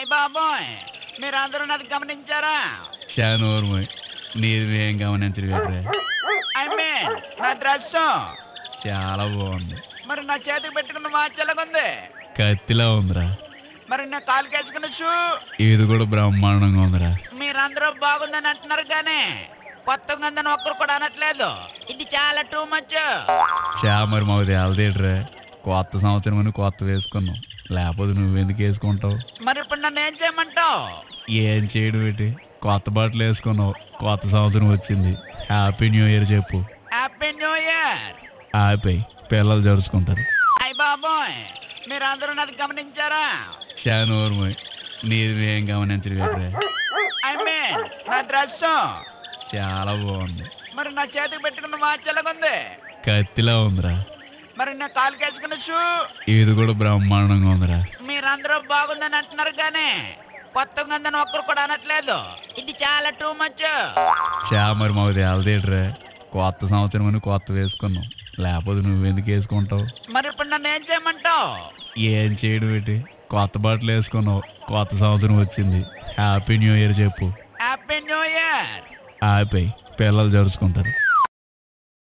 అయ్య బాబోయ్ మీరందరూ నాది గమనించారా చానోర్మోయ్ నీది ఏం గమనించలేదు ఐ మీన్ నా డ్రెస్ చాలా బాగుంది మరి నా చేతికి పెట్టుకున్న వాచ్ ఎలాగుంది కత్తిలా ఉందిరా మరి నా కాలు కేసుకున్న షూ ఇది కూడా బ్రహ్మాండంగా ఉందిరా మీరందరూ బాగుందని అంటున్నారు కానీ కొత్తగా ఉందని ఒక్కరు కూడా అనట్లేదు ఇది చాలా టూ మచ్ చా మరి మాకు తేలదేట్రా కొత్త సంవత్సరం అని కొత్త వేసుకున్నాం లేకపోతే నువ్వెందుకు వేసుకుంటావు మరి ఇప్పుడు నన్ను ఏం చేయమంటావు ఏం చేయడం ఏంటి కొత్త బట్టలు వేసుకున్నావు కొత్త సంవత్సరం వచ్చింది హ్యాపీ న్యూ ఇయర్ చెప్పు హ్యాపీ న్యూ ఇయర్ హ్యాపీ పిల్లలు జరుచుకుంటారు అయ్య బాబోయ్ మీరందరూ నాది గమనించారా చానోర్మోయ్ నీది ఏం గమనించలేదు ఐ మీన్ నా డ్రెస్ చాలా బాగుంది మరి నా చేతికి పెట్టుకున్న వాచ్ ఎలాగుంది కత్తిలా ఉందిరా మరి నా కాలు కేసుకున్న షూ ఇది కూడా బ్రహ్మాండంగా ఉందిరా మీరందరూ బాగుందని అంటున్నారు కానీ కొత్తగా ఉందని ఒక్కరు కూడా అనట్లేదు ఇది చాలా టూ మచ్ చా మరి మాకు తేలదేట్రా కొత్త సంవత్సరం అని కొత్త వేసుకున్నాం లేకపోతే నువ్వెందుకు వేసుకుంటావు మరి ఇప్పుడు నన్ను ఏం చేయమంటావు ఏం చేయడం ఏంటి కొత్త బట్టలు వేసుకున్నావు కొత్త సంవత్సరం వచ్చింది హ్యాపీ న్యూ ఇయర్ చెప్పు హ్యాపీ న్యూ ఇయర్ హ్యాపీ పిల్లలు జరుచుకుంటారు